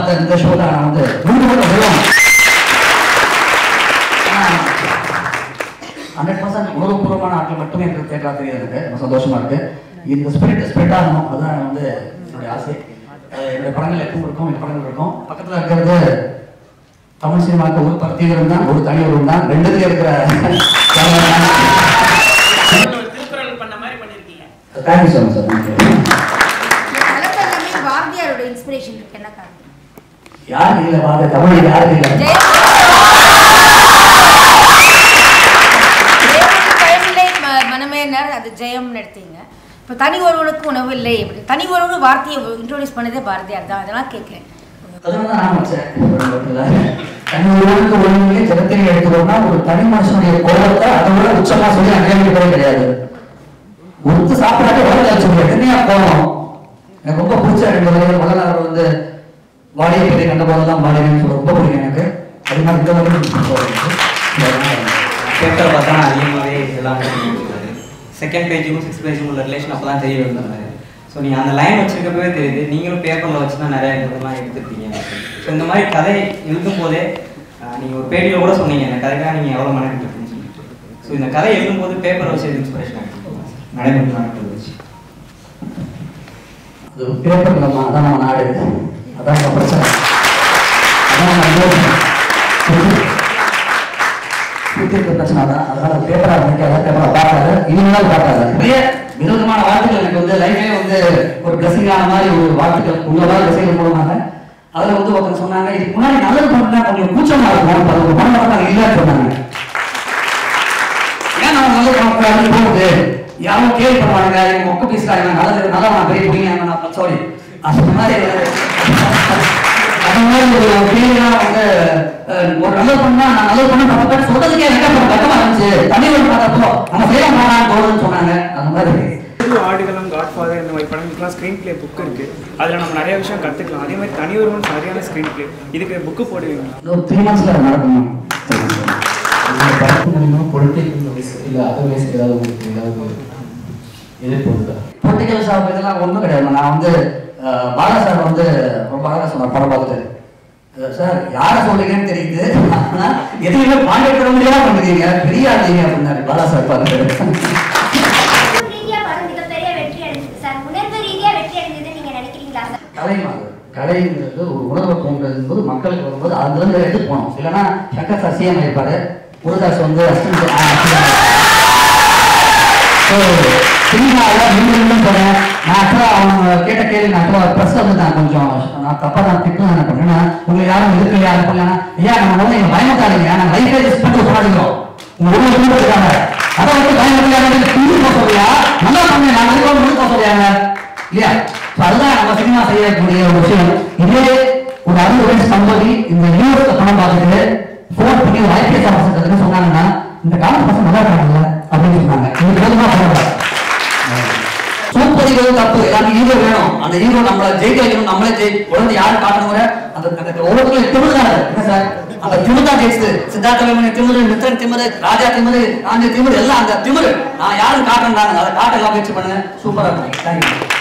பார்த்த இந்த ஷோல நான் வந்து நூறு கூட சொல்லுவாங்க ஹண்ட்ரட் பர்சன்ட் உணர்வுபூர்வமான ஆட்கள் மட்டுமே எனக்கு தேட்டரா தெரியுது எனக்கு ரொம்ப சந்தோஷமா இருக்கு இந்த ஸ்பிரிட் ஸ்ப்ரெட் ஆகணும் அதுதான் வந்து என்னுடைய ஆசை அஹ் என்னுடைய படங்கள் எப்பவும் இருக்கும் இந்த படங்கள் இருக்கும் பக்கத்துல இருக்கிறது தமிழ் சினிமாவுக்கு ஒரு பர்த்தீவிரம் தான் ஒரு தனி ஒருவன் தான் ரெண்டுத்துல இருக்கிற ஒரு திருக்குறள் பண்ண மாதிரி பண்ணிருக்கீங்க thank you so much sir thank you கலப்பு எல்லாமே பாரதியாரோட இன்ஸ்பிரேஷன் இருக்கு என்ன காரணம் யாருக்கு இல்லை வாங்க தமிழ் யாருக்கு இல்லை ஜெயம் பழமில்லை ம- மனமேனர் அது ஜெயம்னு எடுத்தீங்க இப்போ தனி ஒருவனுக்கு உணவு இல்லை அப்படி தனி ஒருவனு வார்த்தையை இன்ட்ரோடியூஸ் பண்ணதே பாரதியார் தான் அதெல்லாம் கேட்குறேன் அதனால தான் நான் வச்சேன் தனி ஒருவனுக்கு ஒழுங்கிலே ஜனத்தையும் எடுத்துக்கணும்னா ஒரு தனி மனுஷனுடைய கோபத்தை அதை விட உச்சமா சொல்லி அங்கீகரிக்கவே கிடையாது ஒருத்து சாப்பிடாட்டி உடல் வச்சுருக்கேன் என்னையா கோபம் எனக்கு ரொம்ப பிடிச்ச ரெண்டு வரைகள் வள்ளலார் வந்து வாடியை பற்றி கண்ட போதெல்லாம் வாடியன்னு சொல்ல ரொம்ப பிடிக்கும் எனக்கு அது மாதிரி இந்த வரைக்கும் பேப்பர் பார்த்தா அதிகமாகவே எல்லாமே செகண்ட் பேஜுக்கும் சிக்ஸ் பேஜுக்கும் உள்ள ரிலேஷன் அப்போ தான் தெரிய வந்தாரு ஸோ நீங்கள் அந்த லைன் வச்சிருக்கப்பவே தெரியுது நீங்களும் பேப்பரில் வச்சு தான் நிறைய இதெல்லாம் எடுத்துருப்பீங்க ஸோ இந்த மாதிரி கதை எழுதும் போதே நீங்கள் ஒரு பேட்டியில் கூட சொன்னீங்க இந்த கதைக்காக நீங்கள் எவ்வளோ மனக்கிட்டு இருக்குன்னு சொல்லிட்டு ஸோ இந்த கதை எழுதும் போது பேப்பர் வச்சு எது இன்ஸ்பிரேஷன் ஆகிட்டு நடைமுறை நாட்கள் வச்சு அது பேப்பர் இல்லைம்மா அதான் நம்ம நாடு அதான் நம்ம பிரச்சனை அதான் நம்ம யோசனை. சுத்தி இருக்க பிரச்சனை தான் அதனால பேப்பரா நினைக்காத பேப்பரா பார்க்காத இனிமேல் பார்க்காத நிறைய விதவிதமான வார்த்தைகள் எனக்கு வந்து லைஃபே வந்து ஒரு பிளஸிங்கான மாதிரி ஒரு வார்த்தைகள் உங்களோட ரசிகர்கள் மூலமாக அதுல வந்து ஒருத்தர் சொன்னாங்க இதுக்கு முன்னாடி நல்லது பண்ணா கொஞ்சம் கூச்சமா இருக்கும் இப்ப அது ஒரு படம் பார்த்தா இல்லைன்னு சொன்னாங்க ஏன் நம்ம நல்ல படம் போகுது யாரும் கேள்வி பண்ணுவாங்க இவங்க மொக்க பேசுறாங்க நல்லது நல்லா நான் பெரிய பையன் நான் சாரி அந்த மாதிரி அந்த மாதிரி ஒரு கேள்விலாம் வந்து அஹ், ஒரு நல்லது பண்ணா நான் நல்லது பண்ண பத்து பேர் சொல்றதுக்கே எனக்கு அப்புறம் கட்டமா இருந்துச்சு தனி ஒரு பார்த்தப்போ நம்ம செய்ய மாட்டான்னு தோணுன்னு சொன்னாங்க அந்த மாதிரி புது ஆடுகளம் காட்ஃபாதர் இந்த மாதிரி படங்களுக்குலாம் ஸ்க்ரீன் ப்ளே புக் இருக்கு அதில் நம்ம நிறைய விஷயம் கற்றுக்கலாம் அதே மாதிரி தனி ஒருவன் சரியான ஸ்க்ரீன் ப்ளே இதுக்கு புக்கு போடுவீங்க இன்னும் த்ரீ மந்த்ஸ்ல நடக்கணும் இந்த படத்து மூலிமா பொலிட்டிக்கல் வைஸ் இல்லை அதர் வைஸ் ஏதாவது உங்களுக்கு ஏதாவது எதிர்ப்பு வருதா பொலிட்டிக்கல் ஷாப் இதெல்லாம் ஒன்றும் கிடையாது நான் வந்து அஹ், பாலா சார் வந்து ரொம்ப அழகாக சொன்னார் படம் பார்த்துட்டு அஹ், சார் யாரை சொல்றீங்கன்னு தெரியுது ஆனா எதுவுமே பாண்டிய முடியாம பண்ணுறீங்க பெரிய ஆளுங்க அப்படின்னாரு பாலா சார் பார்த்துட்டு உணர்வு ரீதியா படம் மிகப்பெரிய வெற்றி அடைஞ்சது சார் உணர்வு ரீதியா வெற்றி அடைஞ்சது நீங்க நினைக்கிறீங்களா சார் கலை மாதிரி கலைங்கிறது ஒரு உணர்வை தோன்றது என்பது மக்களுக்கு வரும்போது அதுல இருந்து எடுத்து போகணும் இல்லைன்னா சங்கர் சார் சிஎம் இருப்பாரு முருகாஸ் வந்து சினிமாவில் மீண்டும் மீண்டும் போனேன் நான் ஆக்சுவலாக அவங்க கேட்ட கேள்வி நான் ஆக்சுவலாக ப்ரெஸ் வந்து நான் கொஞ்சம் நான் தப்பாக நான் திட்டம் என்ன பண்ணேன்னா உங்களை யாரும் எதிர்க்கலையா பண்ணலாம் ஐயா நம்ம வந்து நீங்கள் பயமத்தாதீங்க நாங்கள் லைஃபே ரிஸ்க் பண்ணி சொல்லாதீங்க உங்க ஊர்ல தூண்டு இருக்காங்க அதை வந்து பயமத்தாங்க தூண்டு போக சொல்லியா நல்லா பண்ணி நான் வந்து முழு போக சொல்லியாங்க இல்லையா So அதுதான் நம்ம சினிமா செய்யக்கூடிய ஒரு விஷயம் இதே ஒரு அறுபது சம்பதி இந்த யூஎஸ்ல பணம் பார்த்துட்டு ஃபோன் பண்ணி ஒரு ஐபிஎஸ் ஆஃபீஸர் சொன்னாங்கன்னா இந்த காலத்து பசங்க நல்லா இருக்காங்கல்ல அப்படின்னு சொன்னாங்க இது போதுமா போதும் சூப்பரிகள் தப்பு எல்லாரும் ஹீரோ வேணும் அந்த ஹீரோ நம்மள ஜெயிக்க வைக்கணும் நம்மளே ஜெயி உடனே யாரு காட்டணுங்கிற அந்த அந்த ஒவ்வொருத்தரும் திமிரு தான் அது. என்ன சார் அந்த திமிரு தான் ஜெயிச்சு சித்தார்த்த வேமணி திமிரு மித்திரன் திமிரு ராஜா திமிரு காந்தி திமிரு எல்லாம் அந்த திமிரு நான் யாரும் காட்டணும் அதை காட்ட எல்லாம் முயற்சி பண்ணுங்க சூப்பரா இருக்கும் தேங்க்யூ